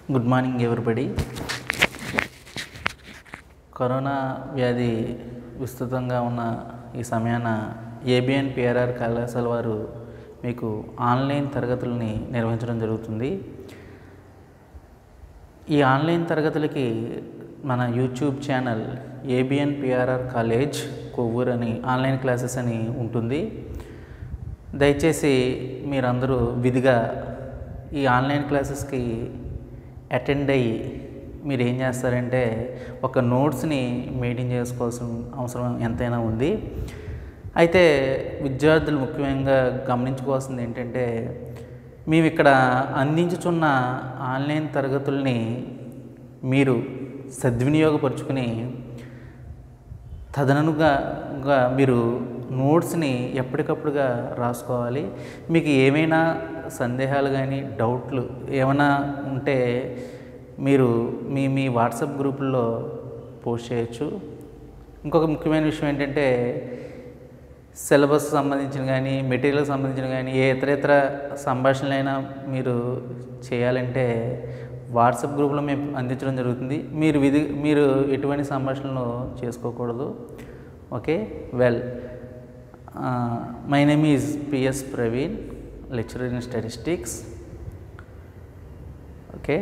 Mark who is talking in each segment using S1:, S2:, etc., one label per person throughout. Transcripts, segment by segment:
S1: good morning everybody corona వ్యాధి విస్తృతంగా ఉన్న ఈ సమయాన ఏబిఎన్ పిఆర్ఆర్ కళాశాల వారు మీకు ఆన్లైన్ తరగతులని నిర్వహించడం జరుగుతుంది ఈ ఆన్లైన్ తరగతులకి మన YouTube channel ABN PRR college Kovvur అని ఆన్లైన్ క్లాసెస్ అని ఉంటుంది దయచేసి మీరందరూ విధిగా ఈ ఆన్లైన్ క్లాసెస్కి అటెండ్ అయ్యి మీరు ఏం చేస్తారంటే ఒక నోట్స్ని మెయింటైన్ చేసుకోవాల్సిన అవసరం ఎంతైనా ఉంది అయితే విద్యార్థులు ముఖ్యంగా గమనించుకోవాల్సింది ఏంటంటే మేము ఇక్కడ అందించుచున్న ఆన్లైన్ తరగతుల్ని మీరు సద్వినియోగపరుచుకుని తదనుగా గా మీరు నోట్స్ని ఎప్పటికప్పుడుగా రాసుకోవాలి మీకు ఏమైనా సందేహాలు కానీ డౌట్లు ఏమైనా ఉంటే మీరు మీ మీ వాట్సాప్ గ్రూపుల్లో పోస్ట్ చేయొచ్చు ఇంకొక ముఖ్యమైన విషయం ఏంటంటే సిలబస్ సంబంధించిన కానీ మెటీరియల్ సంబంధించిన కానీ ఏ ఇతర ఇతర సంభాషణలైనా మీరు చేయాలంటే వాట్సాప్ గ్రూప్లో మేము అందించడం జరుగుతుంది మీరు విధి మీరు ఎటువంటి సంభాషణలు చేసుకోకూడదు okay well my name is PS Praveen lecturer in statistics okay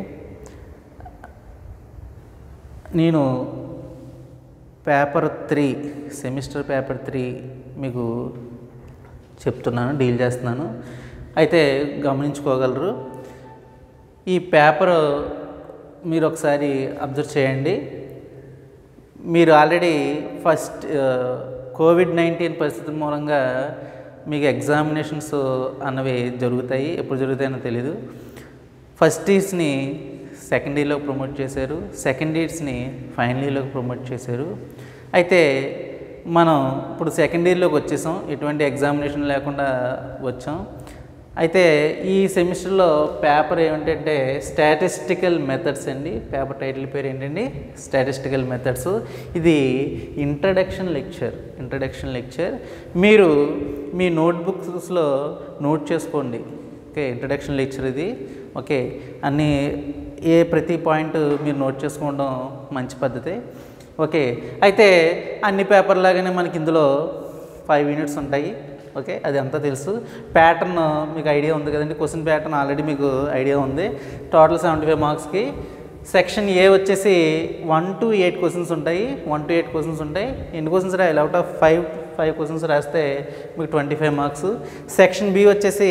S1: నేను paper three semester paper three మీకు చెప్తున్నాను డీల్ చేస్తున్నాను అయితే గమనించుకోగలరు ఈ పేపర్ మీరు ఒకసారి అబ్జర్వ్ చేయండి మీరు ఆల్రెడీ ఫస్ట్ కోవిడ్ నైన్టీన్ పరిస్థితి మూలంగా మీకు ఎగ్జామినేషన్స్ అన్నవి జరుగుతాయి ఎప్పుడు జరుగుతాయో తెలియదు ఫస్ట్ ఇయర్స్ని సెకండ్ ఇయర్లోకి ప్రమోట్ చేశారు సెకండ్ ఇయర్స్ని ఫైనల్ ఇయర్లోకి ప్రమోట్ చేశారు అయితే మనం ఇప్పుడు సెకండ్ ఇయర్లోకి వచ్చేసాం ఎటువంటి ఎగ్జామినేషన్ లేకుండా వచ్చాం అయితే ఈ సెమిస్టర్లో పేపర్ ఏమిటంటే స్టాటిస్టికల్ మెథడ్స్ అండి పేపర్ టైటిల్ పేరు ఏంటండి స్టాటిస్టికల్ మెథడ్స్ ఇది ఇంట్రడక్షన్ లెక్చర్ ఇంట్రడక్షన్ లెక్చర్ మీరు మీ నోట్బుక్స్లో నోట్ చేసుకోండి ఓకే ఇంట్రడక్షన్ లెక్చర్ ఇది ఓకే అన్ని ఏ ప్రతి పాయింట్ మీరు నోట్ చేసుకోవడం మంచి పద్ధతి ఓకే అయితే అన్ని పేపర్ లాగానే మనకి ఇందులో ఫైవ్ యూనిట్స్ ఉంటాయి ఓకే అది అంతా తెలుసు ప్యాటర్న్ మీకు ఐడియా ఉంది కదండి క్వశ్చన్ ప్యాటర్న్ ఆల్రెడీ మీకు ఐడియా ఉంది టోటల్ సెవెంటీ ఫైవ్ మార్క్స్కి సెక్షన్ ఏ వచ్చేసి వన్ టు ఎయిట్ క్వశ్చన్స్ ఉంటాయి వన్ టు ఎయిట్ క్వశ్చన్స్ ఉంటాయి ఎన్ని క్వశ్చన్స్ రాయాలి out of five five questions రాస్తే మీకు twenty five marks section B వచ్చేసి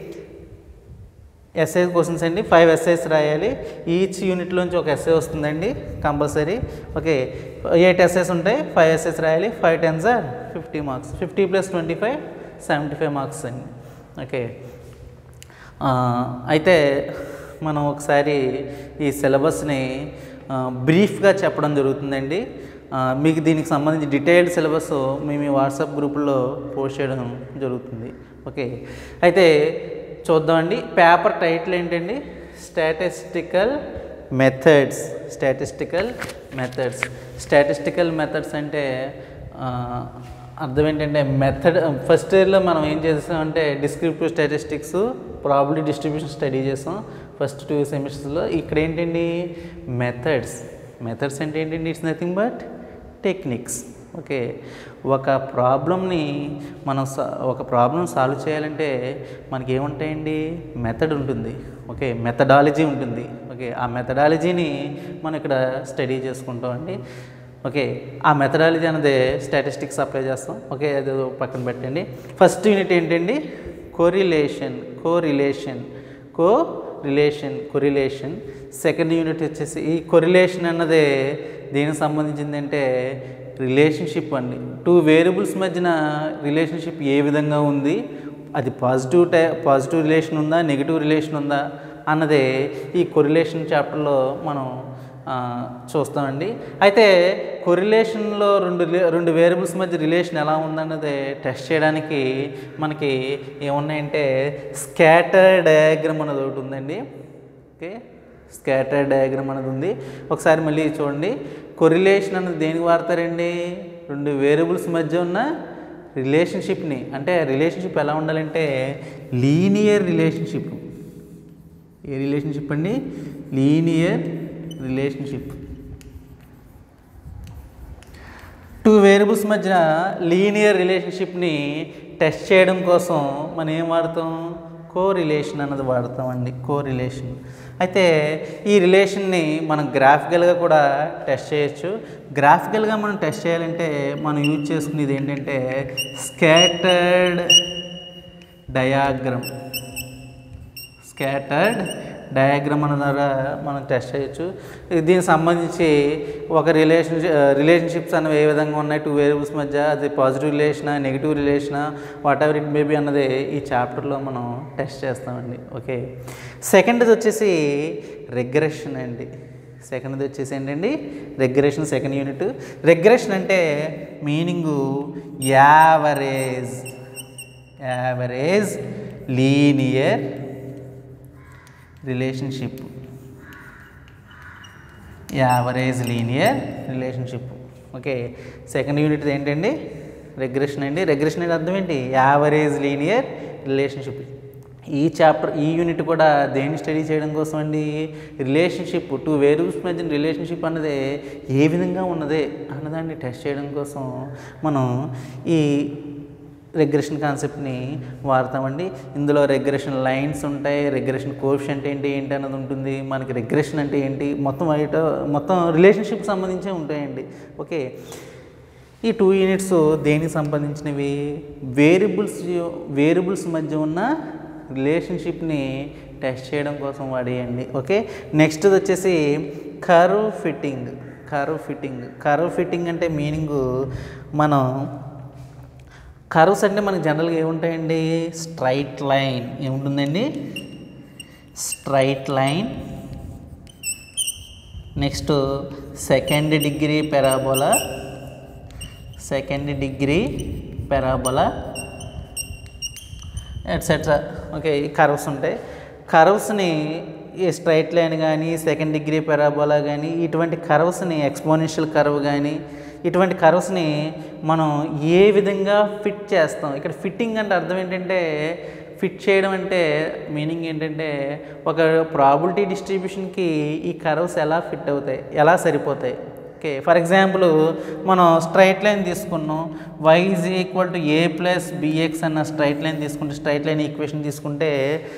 S1: ఎస్ఐ క్వశ్చన్స్ అండి ఫైవ్ ఎస్ఐస్ రాయాలి ఈచ్ యూనిట్లోంచి ఒక ఎస్ఐ వస్తుందండి కంపల్సరీ ఓకే ఎయిట్ ఎస్ఐస్ ఉంటాయి ఫైవ్ ఎస్ఐస్ రాయాలి five tens or fifty marks fifty plus twenty five seventy five marks అండి ఓకే అయితే మనం ఒకసారి ఈ సిలబస్ని బ్రీఫ్గా చెప్పడం జరుగుతుందండి మీకు దీనికి సంబంధించి డీటెయిల్డ్ సిలబస్ మేము ఈ వాట్సాప్ గ్రూపుల్లో పోస్ట్ చేయడం జరుగుతుంది ఓకే అయితే చూద్దామండి పేపర్ టైటిల్ ఏంటండి statistical methods statistical methods statistical methods అంటే అర్థం ఏంటంటే మెథడ్ ఫస్ట్ ఇయర్లో మనం ఏం చేసామంటే descriptive statistics probability distribution study చేసాం ఫస్ట్ టూ సెమిస్టర్స్లో ఇక్కడ ఏంటండి మెథడ్స్ మెథడ్స్ అంటే ఏంటండి it's nothing but techniques okay ఒక ప్రాబ్లమ్ని మనం ఒక ప్రాబ్లం సాల్వ్ చేయాలంటే మనకి ఏముంటాయండి మెథడ్ ఉంటుంది ఓకే మెథడాలజీ ఉంటుంది ఓకే ఆ మెథడాలజీని మనం ఇక్కడ స్టడీ చేసుకుంటామండి ఓకే ఆ మెథడాలజీ అనేది స్టాటిస్టిక్స్ అప్లై చేస్తాం ఓకే అది పక్కన పెట్టండి ఫస్ట్ యూనిట్ ఏంటండి correlation co relation co relation correlation second unit వచ్చేసి ఈ కొరిలేషన్ అన్నది దేనికి సంబంధించింది అంటే రిలేషన్షిప్ అండి టూ వేరియబుల్స్ మధ్యన రిలేషన్షిప్ ఏ విధంగా ఉంది అది పాజిటివ్ టై పాజిటివ్ రిలేషన్ ఉందా నెగిటివ్ రిలేషన్ ఉందా అన్నదే ఈ కొరిలేషన్ చాప్టర్లో మనం చూస్తామండి అయితే కొరిలేషన్లో రెండు రెండు వేరియబుల్స్ మధ్య రిలేషన్ ఎలా ఉందన్నది టెస్ట్ చేయడానికి మనకి ఏమున్నాయంటే స్కాటర్ డయాగ్రమ్ అనేది ఒకటి ఉందండి ఓకే స్కాటర్ డయాగ్రామ్ అనేది ఉంది ఒకసారి మళ్ళీ చూడండి కొరిలేషన్ అనేది దేనికి వాడతారండి రెండు వేరియబుల్స్ మధ్య ఉన్న రిలేషన్షిప్ని అంటే రిలేషన్షిప్ ఎలా ఉండాలంటే లీనియర్ రిలేషన్షిప్ ఏ రిలేషన్షిప్ అండి లీనియర్ రిలేషన్షిప్ టూ వేరియబుల్స్ మధ్య లీనియర్ రిలేషన్షిప్ని టెస్ట్ చేయడం కోసం మనం ఏం వాడతాం కో రిలేషన్ అన్నది వాడతామండి కో రిలేషన్ అయితే ఈ రిలేషన్ని మనం గ్రాఫికల్గా కూడా టెస్ట్ చేయొచ్చు గ్రాఫికల్గా మనం టెస్ట్ చేయాలంటే మనం యూజ్ చేసుకునేది ఏంటంటే స్కాటర్డ్ డయాగ్రమ్ స్కాటర్డ్ డయాగ్రామ్ అన్న ద్వారా మనం టెస్ట్ చేయొచ్చు ఇది దీనికి సంబంధించి ఒక రిలేషన్ రిలేషన్షిప్స్ అనేవి ఏ విధంగా ఉన్నాయి టూ వేరియబుల్స్ మధ్య అది పాజిటివ్ రిలేషనా నెగిటివ్ రిలేషనా వాట్ ఎవర్ ఇట్ మేబీ అన్నది ఈ చాప్టర్లో మనం టెస్ట్ చేస్తామండి ఓకే సెకండ్ది వచ్చేసి రెగ్రెషన్ అండి సెకండ్ది వచ్చేసి ఏంటండి రెగ్రెషన్ సెకండ్ యూనిట్ రెగ్రెషన్ అంటే meaning average average linear relationship average linear relationship okay second unit ఏంటండి రెగ్రెషన్ అండి రెగ్రెషన్ అంటే అర్థం ఏంటి యావరేజ్ లీనియర్ రిలేషన్షిప్ ఈ చాప్టర్ ఈ యూనిట్ కూడా దేన్ని స్టడీ చేయడం కోసం అండి రిలేషన్షిప్ టూ వేరియబుల్స్ మధ్య రిలేషన్షిప్ అన్నది ఏ విధంగా ఉన్నది అన్నదాన్ని టెస్ట్ చేయడం కోసం మనం ఈ రెగ్రెషన్ కాన్సెప్ట్ని వాడతామండి ఇందులో రెగ్రెషన్ లైన్స్ ఉంటాయి రెగ్రెషన్ కోఎఫిషియంట్ ఏంటి ఏంటి అన్నది ఉంటుంది మనకి రెగ్రెషన్ అంటే ఏంటి మొత్తం బయట మొత్తం రిలేషన్షిప్ సంబంధించే ఉంటాయండి ఓకే ఈ టూ యూనిట్స్ దేనికి సంబంధించినవి వేరియబుల్స్ వేరియబుల్స్ మధ్య ఉన్న రిలేషన్షిప్ని టెస్ట్ చేయడం కోసం వాడేయండి ఓకే నెక్స్ట్ వచ్చేసి curve fitting curve fitting curve fitting అంటే మీనింగు మనం కర్వ్స్ అంటే మనకి జనరల్గా ఏముంటాయండి స్ట్రైట్ లైన్ ఏముంటుందండి straight line next second degree parabola second degree parabola etcetera okay ఈ కర్వ్స్ ఉంటాయి కర్వ్స్ని ఈ స్ట్రైట్ లైన్ కానీ సెకండ్ డిగ్రీ పెరాబోలా కానీ ఇటువంటి కర్వ్స్ని ఎక్స్పోనెన్షియల్ కర్వ్ కానీ ఇటువంటి కర్వ్స్ని మనం ఏ విధంగా ఫిట్ చేస్తాం ఇక్కడ ఫిట్టింగ్ అంటే అర్థం ఏంటంటే ఫిట్ చేయడం అంటే మీనింగ్ ఏంటంటే ఒక ప్రాబిలిటీ డిస్ట్రిబ్యూషన్కి ఈ కర్వ్స్ ఎలా ఫిట్ అవుతాయి ఎలా సరిపోతాయి ఓకే ఫర్ ఎగ్జాంపుల్ మనం స్ట్రైట్ లైన్ తీసుకున్నాం y is equal to a plus b x అన్న స్ట్రైట్ లైన్ తీసుకుంటే స్ట్రైట్ లైన్ ఈక్వేషన్ తీసుకుంటే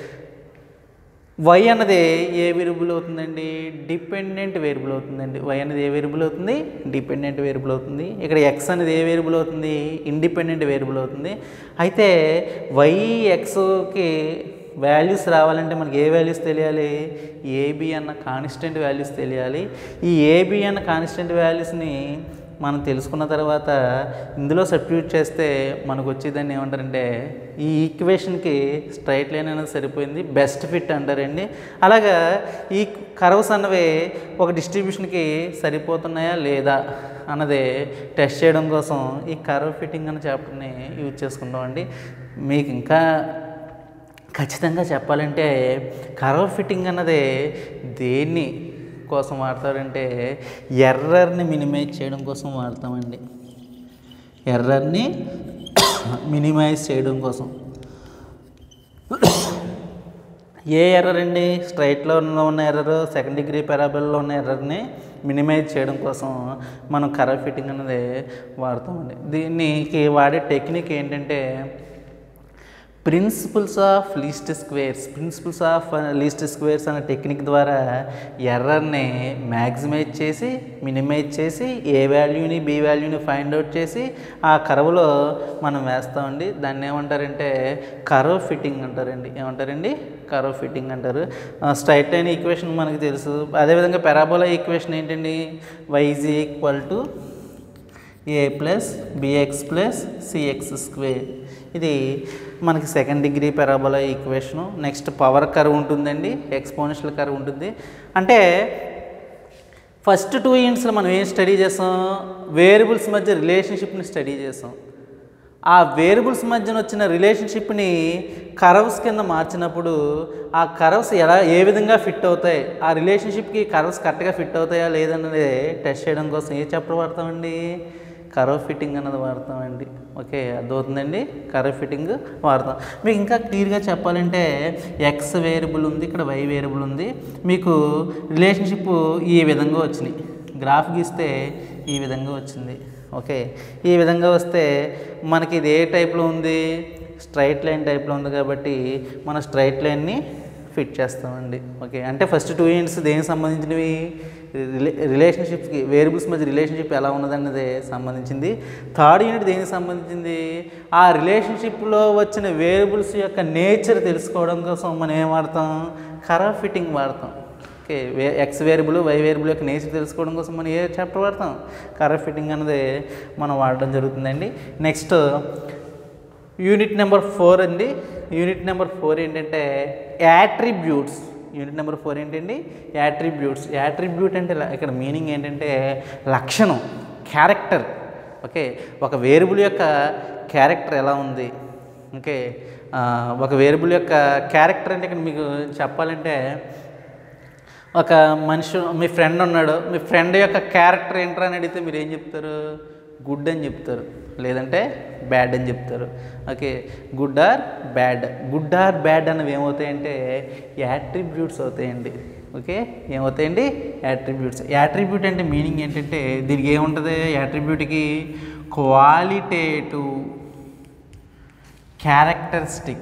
S1: వై అన్నది ఏ వేరియబుల్ అవుతుందండి డిపెండెంట్ వేరియబుల్ అవుతుందండి వై అనేది ఏ వేరియబుల్ అవుతుంది డిపెండెంట్ వేరియబుల్ అవుతుంది ఇక్కడ ఎక్స్ అనేది ఏ వేరియబుల్ అవుతుంది ఇండిపెండెంట్ వేరియబుల్ అవుతుంది అయితే వై ఎక్స్కి వాల్యూస్ రావాలంటే మనకి ఏ వాల్యూస్ తెలియాలి ఏబి అన్న కాన్స్టెంట్ వాల్యూస్ తెలియాలి ఈ ఏబి అన్న కాన్స్టెంట్ వాల్యూస్ని మనం తెలుసుకున్న తర్వాత ఇందులో సబ్స్టిట్యూట్ చేస్తే మనకు వచ్చేదాన్ని ఏమంటారంటే ఈ ఈక్వేషన్కి స్ట్రైట్ లైన్ అనేది సరిపోయింది బెస్ట్ ఫిట్ అంటారండి అలాగా ఈ కర్వ్స్ అన్నవి ఒక డిస్ట్రిబ్యూషన్కి సరిపోతున్నాయా లేదా అన్నది టెస్ట్ చేయడం కోసం ఈ కర్వ్ ఫిట్టింగ్ అనే చాప్టర్ని యూజ్ చేసుకుంటామండి మీకు ఇంకా ఖచ్చితంగా చెప్పాలంటే కర్వ్ ఫిట్టింగ్ అన్నది దేన్ని కోసం వాడతారంటే ఎర్రర్ని మినిమైజ్ చేయడం కోసం వాడతామండి ఎర్రర్ని మినిమైజ్ చేయడం కోసం ఏ ఎర్రర్ అండి స్ట్రైట్లో ఉన్న ఎర్రర్ సెకండ్ డిగ్రీ పెరాబుల్లో ఉన్న ఎర్రర్ని మినిమైజ్ చేయడం కోసం మనం కర్వ్ ఫిట్టింగ్ అనేది వాడతామండి దీనికి వాడే టెక్నిక్ ఏంటంటే principles of least squares principles of least squares అనే టెక్నిక్ ద్వారా ఎర్రర్ని మ్యాక్సిమైజ్ చేసి మినిమైజ్ చేసి ఏ వాల్యూని బి వాల్యూని ఫైండ్ అవుట్ చేసి ఆ కర్వ్లో మనం వేస్తామండి దాన్ని ఏమంటారంటే కర్వ్ ఫిట్టింగ్ అంటారండి ఏమంటారండి కర్వ్ ఫిట్టింగ్ అంటారు స్ట్రైట్ లైన్ ఈక్వేషన్ మనకి తెలుసు అదేవిధంగా పెరాబోలా ఈక్వేషన్ ఏంటండి y is equal to a plus b x plus c x square ఇది మనకి second degree parabola equation next power curve ఉంటుందండి ఎక్స్పోనెన్షియల్ కర్వ్ ఉంటుంది అంటే ఫస్ట్ టూ యూనిట్స్లో మనం ఏం స్టడీ చేస్తాం వేరియబుల్స్ మధ్య రిలేషన్షిప్ని స్టడీ చేస్తాం ఆ వేరియబుల్స్ మధ్యన వచ్చిన రిలేషన్షిప్ని కర్వ్స్ కింద మార్చినప్పుడు ఆ కర్వ్స్ ఎలా ఏ విధంగా ఫిట్ అవుతాయి ఆ రిలేషన్షిప్కి కర్వ్స్ కరెక్ట్గా ఫిట్ అవుతాయా లేదన్నది టెస్ట్ చేయడం కోసం ఏ చాప్టర్ వాడతామండి కరవ్ ఫిట్టింగ్ అన్నది వాడతామండి ఓకే అర్థమవుతుందండి కరవ్ ఫిట్టింగ్ వాడతాం మీకు ఇంకా క్లియర్గా చెప్పాలంటే ఎక్స్ వేరియబుల్ ఉంది ఇక్కడ వై వేరియబుల్ ఉంది మీకు రిలేషన్షిప్ ఈ విధంగా వచ్చినాయి గ్రాఫ్ గీస్తే ఈ విధంగా వచ్చింది ఓకే ఈ విధంగా వస్తే మనకి ఇది ఏ టైప్లో ఉంది స్ట్రైట్ లైన్ టైప్లో ఉంది కాబట్టి మన స్ట్రైట్ లైన్ని ఫిట్ చేస్తామండి ఓకే అంటే ఫస్ట్ టూ యూనిట్స్ దేనికి సంబంధించినవి రిలే రిలేషన్షిప్కి వేరియబుల్స్ మధ్య రిలేషన్షిప్ ఎలా ఉన్నదన్నది సంబంధించింది థర్డ్ యూనిట్ దేనికి సంబంధించింది ఆ రిలేషన్షిప్లో వచ్చిన వేరియబుల్స్ యొక్క నేచర్ తెలుసుకోవడం కోసం మనం ఏం వాడతాం కరా ఫిట్టింగ్ వాడతాం ఓకే వే ఎక్స్ వేరియబుల్ వై వేరియబుల్ యొక్క నేచర్ తెలుసుకోవడం కోసం మనం ఏ చాప్టర్ వాడతాం కరా ఫిట్టింగ్ అన్నది మనం వాడడం జరుగుతుందండి నెక్స్ట్ యూనిట్ నెంబర్ ఫోర్ అండి యూనిట్ నెంబర్ ఫోర్ ఏంటంటే యాట్రిబ్యూట్స్ యూనిట్ నెంబర్ ఫోర్ ఏంటండి యాట్రిబ్యూట్స్ యాట్రిబ్యూట్ అంటే ల- ఇక్కడ మీనింగ్ ఏంటంటే లక్షణం క్యారెక్టర్ ఓకే ఒక వేరియబుల్ యొక్క క్యారెక్టర్ ఎలా ఉంది ఓకే ఆ, ఒక వేరియబుల్ యొక్క క్యారెక్టర్ అంటే ఇక్కడ మీకు చెప్పాలంటే ఒక మనిషి మీ ఫ్రెండ్ ఉన్నాడు మీ ఫ్రెండ్ యొక్క క్యారెక్టర్ ఏంట్రా అని అడిగితే మీరు ఏం చెప్తారు గుడ్ అని చెప్తారు లేదంటే బ్యాడ్ అని చెప్తారు okay good or bad good or bad అన్నవి ఏమవుతాయంటే యాట్రిబ్యూట్స్ అవుతాయండి ఓకే ఏమవుతాయండి యాట్రిబ్యూట్స్ యాట్రిబ్యూట్ అంటే మీనింగ్ ఏంటంటే దీనికి ఏముంటుంది యాట్రిబ్యూట్కి క్వాలిటేటివ్ క్యారెక్టరిస్టిక్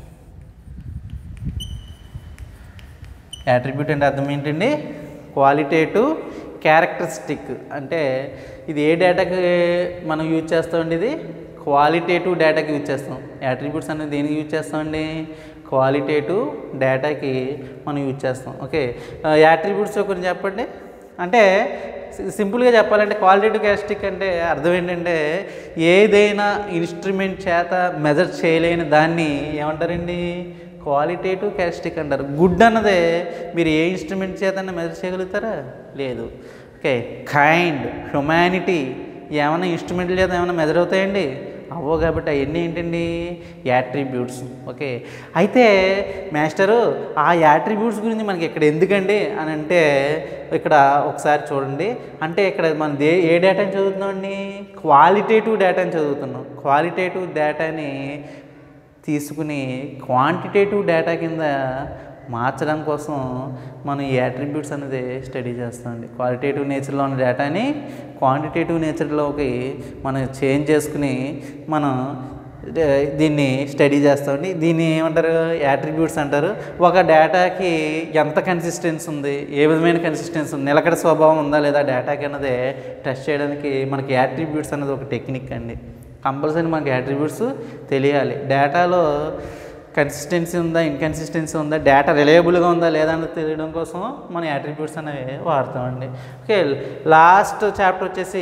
S1: యాట్రిబ్యూట్ అంటే అర్థం ఏంటండి క్వాలిటేటివ్ క్యారెక్టరిస్టిక్ అంటే ఇది ఏ డేటాకి మనం యూజ్ చేస్తామండి ఇది క్వాలిటేటివ్ డేటాకి యూజ్ చేస్తాం యాట్రిబ్యూట్స్ అనేది దేనికి యూజ్ చేస్తామండి క్వాలిటేటివ్ డేటాకి మనం యూజ్ చేస్తాం ఓకే యాట్రిబ్యూట్స్ గురించి చెప్పండి అంటే సి- సింపుల్గా చెప్పాలంటే క్వాలిటేటివ్ క్యారెక్టరిస్టిక్ అంటే అర్థం ఏంటంటే ఏదైనా ఇన్స్ట్రుమెంట్ చేత మెజర్ చేయలేని దాన్ని ఏమంటారండి క్వాలిటేటివ్ క్యారెక్టరిస్టిక్ అంటారు గుడ్ అన్నదే మీరు ఏ ఇన్స్ట్రుమెంట్ చేతన్నా మెజర్ చేయగలుగుతారా లేదు ఓకే కైండ్ హ్యుమానిటీ ఏమైనా ఇన్స్ట్రుమెంట్ల చేత ఏమైనా మెజర్ అవుతాయండి అవ్వో కాబట్టి అవన్నీ ఏంటండి యాట్రిబ్యూట్స్ ఓకే అయితే మాస్టరు ఆ యాట్రిబ్యూట్స్ గురించి మనకి ఇక్కడ ఎందుకండి అని అంటే ఇక్కడ ఒకసారి చూడండి అంటే ఇక్కడ మనం దే ఏ డేటాని చదువుతున్నామండి క్వాలిటేటివ్ డేటాని చదువుతున్నాం క్వాలిటేటివ్ డేటాని తీసుకుని క్వాంటిటేటివ్ డేటా కింద మార్చడం కోసం మనం ఈ యాట్రిబ్యూట్స్ అనేది స్టడీ చేస్తామండి క్వాలిటేటివ్ నేచర్లో ఉన్న డేటాని క్వాంటిటేటివ్ నేచర్లోకి మనం చేంజ్ చేసుకుని మనం దే- దీన్ని స్టడీ చేస్తామండి దీన్ని ఏమంటారు యాట్రిబ్యూట్స్ అంటారు ఒక డేటాకి ఎంత కన్సిస్టెన్సీ ఉంది ఏ విధమైన కన్సిస్టెన్సీ ఉంది నిలకడ స్వభావం ఉందా లేదా డేటాకి అన్నది టెస్ట్ చేయడానికి మనకి యాట్రిబ్యూట్స్ అనేది ఒక టెక్నిక్ అండి కంపల్సరీ మనకి యాట్రిబ్యూట్స్ తెలియాలి డేటాలో కన్సిస్టెన్సీ ఉందా ఇన్కన్సిస్టెన్సీ ఉందా డేటా రిలయబుల్గా ఉందా లేదా అన్నది తెలియడం కోసం మనం యాట్రిబ్యూట్స్ అనేవి వాడతామండి ఓకే లాస్ట్ చాప్టర్ వచ్చేసి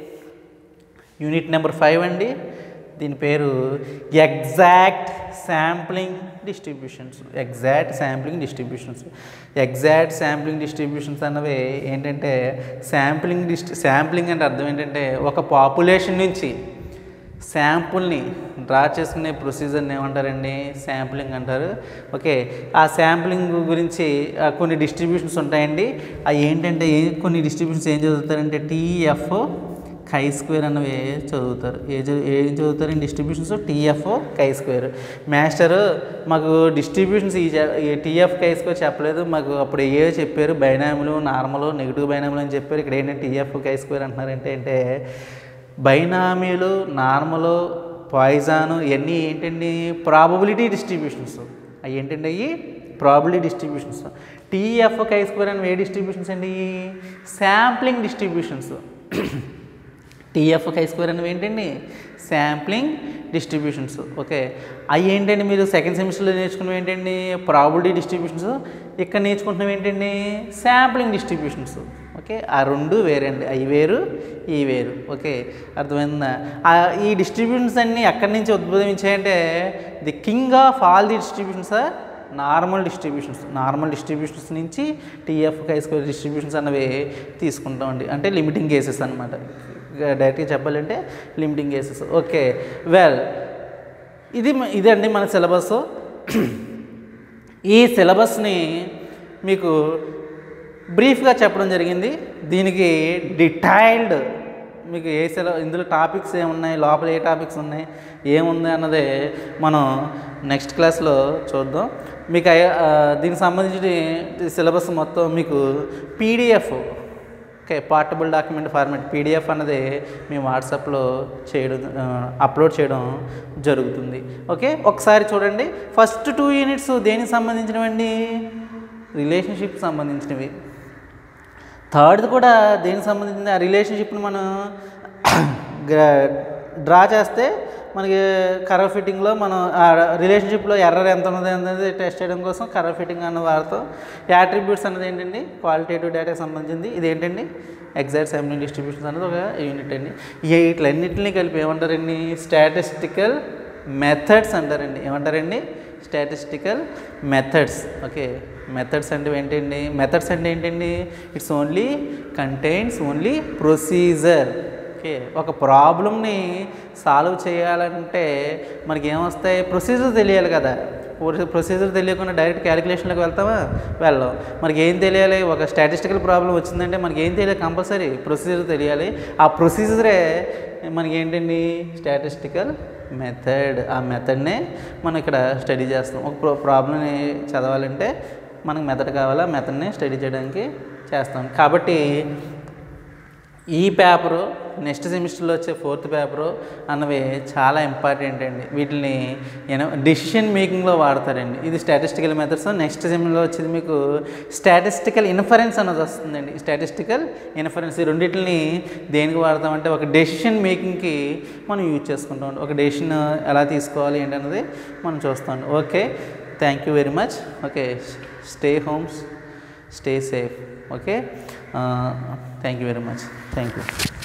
S1: యూనిట్ నెంబర్ ఫైవ్ అండి దీని పేరు exact sampling distributions exact sampling distributions exact sampling distributions అన్నవి ఏంటంటే శాంప్లింగ్ డిస్ట్రి శాంప్లింగ్ అంటే అర్థం ఏంటంటే ఒక పాపులేషన్ నుంచి శాంపుల్ని డ్రా చేసుకునే ప్రొసీజర్ని ఏమంటారండి శాంప్లింగ్ అంటారు ఓకే ఆ శాంప్లింగ్ గురించి ఆ, కొన్ని డిస్ట్రిబ్యూషన్స్ ఉంటాయండి అవి ఏంటంటే ఏ- కొన్ని డిస్ట్రిబ్యూషన్స్ ఏం చదువుతారంటే టీఎఫ్ కై స్క్వేర్ అన్నవి చదువుతారు ఏ చదువు ఏం చదువుతారండి distributions t f chi square master మాకు డిస్ట్రిబ్యూషన్స్ ఈ చె- ఈ టీఎఫ్ కై స్క్వేర్ చెప్పలేదు మాకు అప్పుడు ఏ చెప్పారు బైనాములు నార్మల్ నెగిటివ్ బైనాములు అని చెప్పారు ఇక్కడ ఏంటంటే టీఎఫ్ కై స్క్వేర్ అంటున్నారంటే అంటే బైనామీలు నార్మల్ పాయిజాను ఇవన్నీ ఏంటండి ప్రాబబిలిటీ డిస్ట్రిబ్యూషన్స్ అవి ఏంటండి అవి probability distributions t f chi square అని ఏ డిస్ట్రిబ్యూషన్స్ అండి sampling distributions t f chi square అనేవి ఏంటండి శాంప్లింగ్ డిస్ట్రిబ్యూషన్స్ ఓకే అవి ఏంటండి మీరు సెకండ్ సెమిస్టర్లో నేర్చుకున్నవి ఏంటండి ప్రాబిలిటీ డిస్ట్రిబ్యూషన్స్ ఇక్కడ నేర్చుకుంటున్నవి ఏంటండి శాంప్లింగ్ డిస్ట్రిబ్యూషన్స్ ఓకే ఆ రెండు వేరండి అవి వేరు ఈ వేరు ఓకే అర్థమైందా ఆ ఈ డిస్ట్రిబ్యూషన్స్ అన్నీ ఎక్కడి నుంచి ఉద్భవించాయంటే the king of all the distributions are normal distributions normal distributions నుంచి టీఎఫ్ కై స్క్వేర్ డిస్ట్రిబ్యూషన్స్ అనేవి తీసుకుంటామండి అంటే లిమిటింగ్ కేసెస్ అనమాట డైరెక్ట్గా చెప్పాలంటే లిమిటింగ్ కేసెస్ ఓకే వెల్ ఇది మ- ఇదండి మన సిలబస్ ఈ సిలబస్ని మీకు బ్రీఫ్గా చెప్పడం జరిగింది దీనికి డిటైల్డ్ మీకు ఏ సిల ఇందులో టాపిక్స్ ఏమున్నాయి లోపల ఏ టాపిక్స్ ఉన్నాయి ఏముంది అన్నది మనం నెక్స్ట్ క్లాస్లో చూద్దాం మీకు అయ్య- ఆ, దీనికి సంబంధించిన సిలబస్ మొత్తం మీకు PDF okay portable document format PDF అన్నది మేము వాట్సాప్లో చేయడం ఆ, అప్లోడ్ చేయడం జరుగుతుంది ఓకే ఒకసారి చూడండి ఫస్ట్ టూ యూనిట్స్ దేనికి సంబంధించినవండి రిలేషన్షిప్ సంబంధించినవి థర్డ్ది కూడా దేనికి సంబంధించింది ఆ రిలేషన్షిప్ని మనం డ్రా చేస్తే మనకి కర్వ్ ఫిట్టింగ్లో మనం ఆ రిలేషన్షిప్లో ఎర్రర్ ఎంత ఉన్నది అనేది టెస్ట్ చేయడం కోసం కర్వ్ ఫిట్టింగ్ అన్న వాడతాం యాట్రిబ్యూట్స్ అన్నది ఏంటండి క్వాలిటేటివ్ డేటాకి సంబంధించింది ఇది ఏంటండి ఎగ్జాక్ట్ సెమినింగ్ డిస్ట్రిబ్యూషన్స్ అనేది ఒక యూనిట్ అండి ఈ వీటిలన్నింటినీ కలిపి ఏమంటారండి స్టాటిస్టికల్ మెథడ్స్ అంటారండి ఏమంటారండి స్టాటిస్టికల్ మెథడ్స్ ఓకే మెథడ్స్ అంటే ఏంటండి మెథడ్స్ అంటే ఏంటండి it's only contains only procedure okay ఒక ప్రాబ్లమ్ని సాల్వ్ చేయాలంటే మనకి ఏమొస్తాయి ప్రొసీజర్ తెలియాలి కదా ప్రొసీజర్ తెలియకుండా డైరెక్ట్ క్యాలిక్యులేషన్లోకి వెళ్తామా వెళ్ళాం మనకి ఏం తెలియాలి ఒక స్టాటిస్టికల్ ప్రాబ్లం వచ్చిందంటే మనకి ఏం తెలియాలి కంపల్సరీ ప్రొసీజర్ తెలియాలి ఆ ప్రొసీజరే మనకి ఏంటండి స్టాటిస్టికల్ మెథడ్ ఆ మెథడ్నే మనం ఇక్కడ స్టడీ చేస్తాం ఒక ప్రో ప్రాబ్లమ్ని చదవాలంటే మనకు మెథడ్ కావాలా మెథడ్ని స్టడీ చేయడానికి చేస్తాం కాబట్టి ఈ పేపరు నెక్స్ట్ సెమిస్టర్లో వచ్చే ఫోర్త్ పేపరు అన్నవి చాలా ఇంపార్టెంట్ అండి వీటిని యూనో డెసిషన్ మేకింగ్లో వాడతారండి ఇది స్టాటిస్టికల్ మెథడ్స్ నెక్స్ట్ సెమిలో వచ్చేది మీకు స్టాటిస్టికల్ ఇన్ఫరెన్స్ అన్నది వస్తుందండి స్టాటిస్టికల్ ఇన్ఫరెన్స్ ఈ రెండింటిని దేనికి వాడతామంటే ఒక డెసిషన్ మేకింగ్కి మనం యూజ్ చేసుకుంటాం ఒక డెసిషన్ ఎలా తీసుకోవాలి ఏంటన్నది మనం చూస్తాం okay thank you very much okay stay homes stay safe okay thank you very much thank you